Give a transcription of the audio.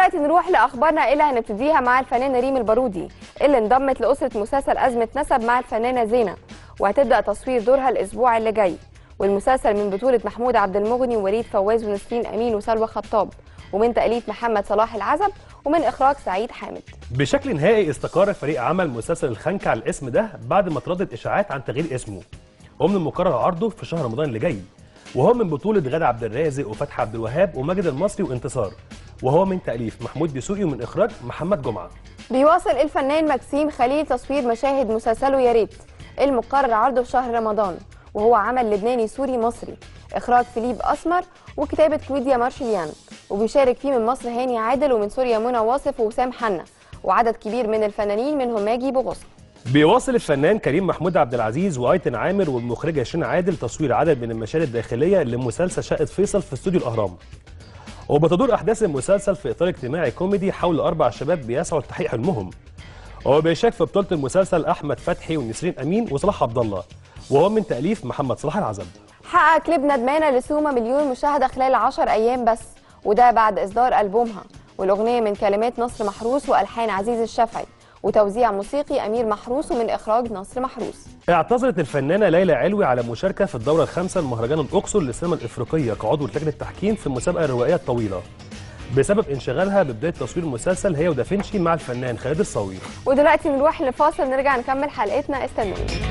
ودلوقتي نروح لاخبارنا اللي هنبتديها مع الفنانه ريم البارودي اللي انضمت لاسره مسلسل ازمه نسب مع الفنانه زينه وهتبدا تصوير دورها الاسبوع اللي جاي والمسلسل من بطوله محمود عبد المغني ووليد فواز ونسرين امين وسلوى خطاب ومن تاليف محمد صلاح العزب ومن اخراج سعيد حامد بشكل نهائي استقر فريق عمل مسلسل الخنكة على الاسم ده بعد ما تردد اشاعات عن تغيير اسمه ومن المقرر عرضه في شهر رمضان اللي جاي وهو من بطولة غادة عبد الرازق وفتحي عبد الوهاب وماجد المصري وانتصار وهو من تأليف محمود دسوقي ومن إخراج محمد جمعة بيواصل الفنان مكسيم خليل تصوير مشاهد مسلسله يا ريت المقرر عرضه في شهر رمضان وهو عمل لبناني سوري مصري اخراج فيليب اسمر وكتابه كلوديا مارشليان وبيشارك فيه من مصر هاني عادل ومن سوريا منى واصف ووسام حنا وعدد كبير من الفنانين منهم ماجي بوغصن بيواصل الفنان كريم محمود عبد العزيز وايتن عامر والمخرجة شيرين عادل تصوير عدد من المشاهد الداخلية لمسلسل شقة فيصل في استوديو الأهرام وبتدور أحداث المسلسل في إطار اجتماعي كوميدي حول أربع شباب بيسعوا لتحقيق حلمهم هو بيشارك في بطولة المسلسل أحمد فتحي ونسرين أمين وصلاح عبد الله وهو من تأليف محمد صلاح العزب حقق كليب ندمانه لسوما مليون مشاهده خلال 10 ايام بس وده بعد اصدار البومها والاغنيه من كلمات نصر محروس والحان عزيز الشافعي وتوزيع موسيقي امير محروس ومن اخراج نصر محروس اعتذرت الفنانة ليلى علوي على مشاركة في الدورة الخامسة لمهرجان الأقصر للسينما الإفريقية كعضو لجنة التحكيم في المسابقة الروائية الطويلة بسبب انشغالها ببداية تصوير المسلسل هي ودافنشي مع الفنان خالد الصاوي ودلوقتي نروح لفاصل نرجع نكمل حلقتنا استنوني